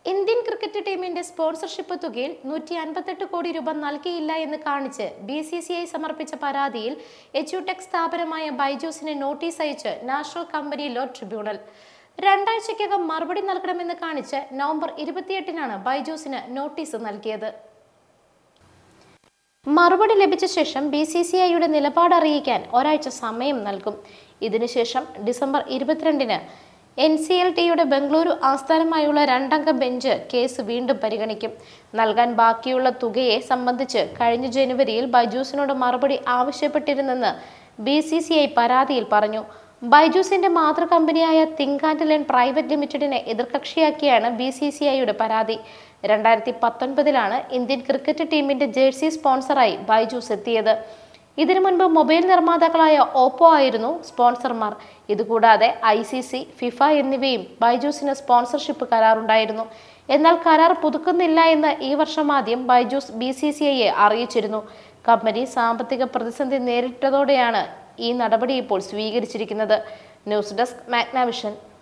Indian cricket ടീമിന്റെ sponsorship തുകയിൽ നൂറ്റി അൻപത്തെട്ട് കോടി രൂപ നൽകിയില്ല എന്ന് കാണിച്ച് ബി സി സി ഐ സമർപ്പിച്ച പരാതിയിൽ എച്യുടെക് സ്ഥാപനമായ ബൈജൂസിന് നോട്ടീസ് അയച്ച് നാഷണൽ കമ്പനി ലോ ട്രിബ്യൂണൽ രണ്ടാഴ്ചയ്ക്കകം മറുപടി നൽകണമെന്ന് കാണിച്ച് നവംബർ ഇരുപത്തിയെട്ടിനാണ് ബൈജൂസിന് നോട്ടീസ് നൽകിയത് മറുപടി ലഭിച്ച ശേഷം ബി സി സി ഐയുടെ നിലപാട് അറിയിക്കാൻ ഒരാഴ്ച സമയം നൽകും ഇതിനുശേഷം ഡിസംബർ ഇരുപത്തിരണ്ടിന് എൻ സി എൽ ടിയുടെ ബംഗളൂരു ആസ്ഥാനമായുള്ള രണ്ടംഗ ബെഞ്ച് കേസ് വീണ്ടും പരിഗണിക്കും നൽകാൻ ബാക്കിയുള്ള തുകയെ സംബന്ധിച്ച് കഴിഞ്ഞ ജനുവരിയിൽ ബൈജൂസിനോട് മറുപടി ആവശ്യപ്പെട്ടിരുന്നെന്ന് ബി സി സി ഐ പരാതിയിൽ പറഞ്ഞു ബൈജൂസിന്റെ മാതൃകമ്പനിയായ തിങ്ക് ആൻഡ് ലേൺ പ്രൈവറ്റ് ലിമിറ്റഡിനെ എതിർകക്ഷിയാക്കിയാണ് ബി സി സി ഐയുടെ പരാതി രണ്ടായിരത്തി പത്തൊൻപതിലാണ് ഇന്ത്യൻ ക്രിക്കറ്റ് ടീമിന്റെ ജേഴ്സി സ്പോൺസറായി ബൈജൂസ് എത്തിയത് ഇതിനു മുൻപ് മൊബൈൽ നിർമ്മാതാക്കളായ ഓപ്പോ ആയിരുന്നു സ്പോൺസർമാർ ഇതുകൂടാതെ ഐ സി സി ഫിഫ എന്നിവയും ബൈജൂസിന് സ്പോൺസർഷിപ്പ് കരാറുണ്ടായിരുന്നു എന്നാൽ കരാർ പുതുക്കുന്നില്ല എന്ന് ഈ വർഷം ആദ്യം ബൈജൂസ് ബി സി സി ഐയെ അറിയിച്ചിരുന്നു കമ്പനി സാമ്പത്തിക പ്രതിസന്ധി നേരിട്ടതോടെയാണ് ഈ നടപടി ഇപ്പോൾ സ്വീകരിച്ചിരിക്കുന്നത് ന്യൂസ് ഡെസ്ക് മാഗ്നാവിഷൻ